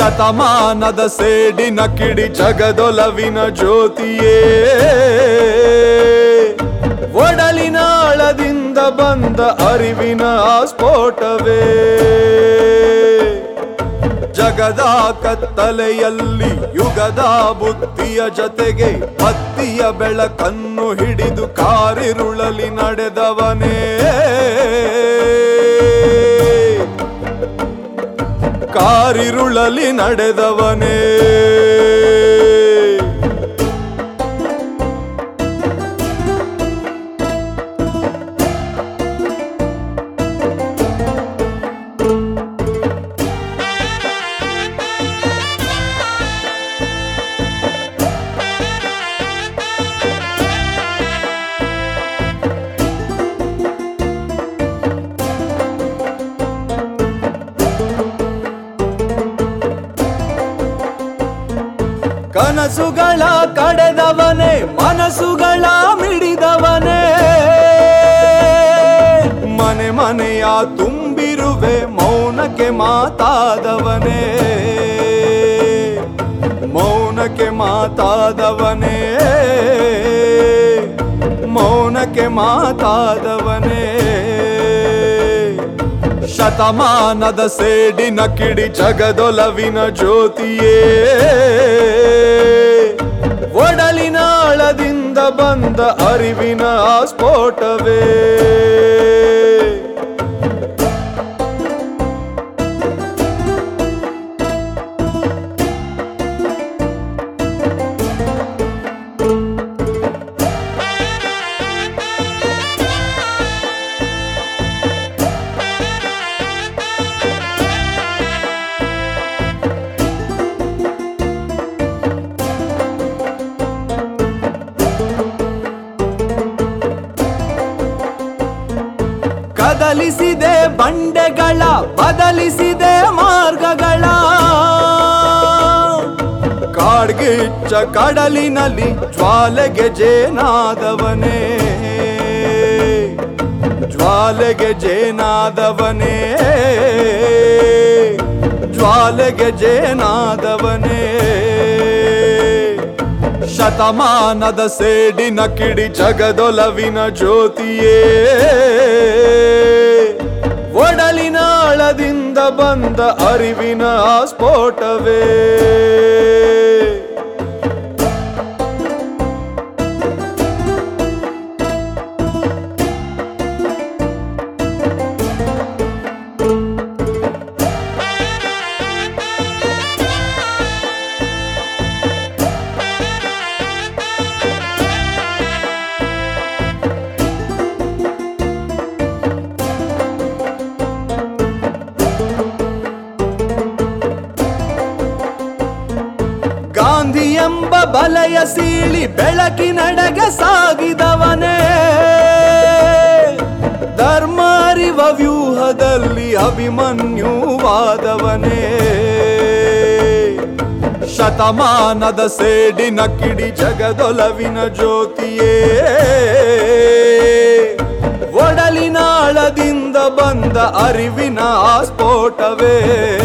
ಶತಮಾನದ ಸೇಡಿನ ಕಿಡಿ ಜಗದೊಲವಿನ ಜ್ಯೋತಿಯೇ ಒಡಲಿನಾಳದಿಂದ ಬಂದ ಅರಿವಿನ ಸ್ಫೋಟವೇ ಜಗದ ಕತ್ತಲೆಯಲ್ಲಿ ಯುಗದ ಬುದ್ಧಿಯ ಜತೆಗೆ ಹತ್ತಿಯ ಬೆಳಕನ್ನು ಹಿಡಿದು ಕಾರಿರುಳಲಿ ನಡೆದವನೇ ಕಾರಿರುಳಲಿ ನಡೆದವನೇ ಕನಸುಗಳ ಕಡೆದವನೇ ಮನಸ್ಸುಗಳ ಮಿಡಿದವನೇ ಮನೆ ಮನೆಯ ತುಂಬಿರುವೆ ಮೌನಕ್ಕೆ ಮಾತಾದವನೇ ಮೌನಕ್ಕೆ ಮಾತಾದವನೇ ಮೌನಕ್ಕೆ ಮಾತಾದವನೇ ಶತಮಾನದ ಸೇಡಿನ ಕಿಡಿ ಜಗದೊಲವಿನ ಜ್ಯೋತಿಯೇ ಒಡಲಿನಾಳದಿಂದ ಬಂದ ಅರಿವಿನ ಸ್ಫೋಟವೇ ಕದಲಿಸಿದೆ ಬಂಡೆಗಳ ಬದಲಿಸಿದೆ ಮಾರ್ಗಗಳ ಕಾಡ್ಗಿಚ್ಚ ಕಡಲಿನಲ್ಲಿ ಜ್ವಾಲೆಗೆ ಜೇನಾದವನೇ ಜ್ವಾಲೆಗೆ ಜೇನಾದವನೇ ಜ್ವಾಲೆಗೆ ಜೇನಾದವನೇ ಶತಮಾನದ ಸೇಡಿನ ಕಿಡಿ ಜಗದೊಲವಿನ ಜ್ಯೋತಿಯೇ ಒಡಲಿನಾಳದಿಂದ ಬಂದ ಅರಿವಿನ ಸ್ಫೋಟವೇ ಗಾಂಧಿ ಎಂಬ ಬಲಯ ಸೀಳಿ ಬೆಳಕಿನಡೆಗೆ ಸಾಗಿದವನೇ ಧರ್ಮ ಅರಿವ ವ್ಯೂಹದಲ್ಲಿ ಅಭಿಮನ್ಯುವಾದವನೇ ಶತಮಾನದ ಸೇಡಿನ ಕಿಡಿ ಜಗದೊಲವಿನ ಜ್ಯೋತಿಯೇ ಒಡಲಿನಾಳದಿಂದ ಬಂದ ಅರಿವಿನ ಸ್ಫೋಟವೇ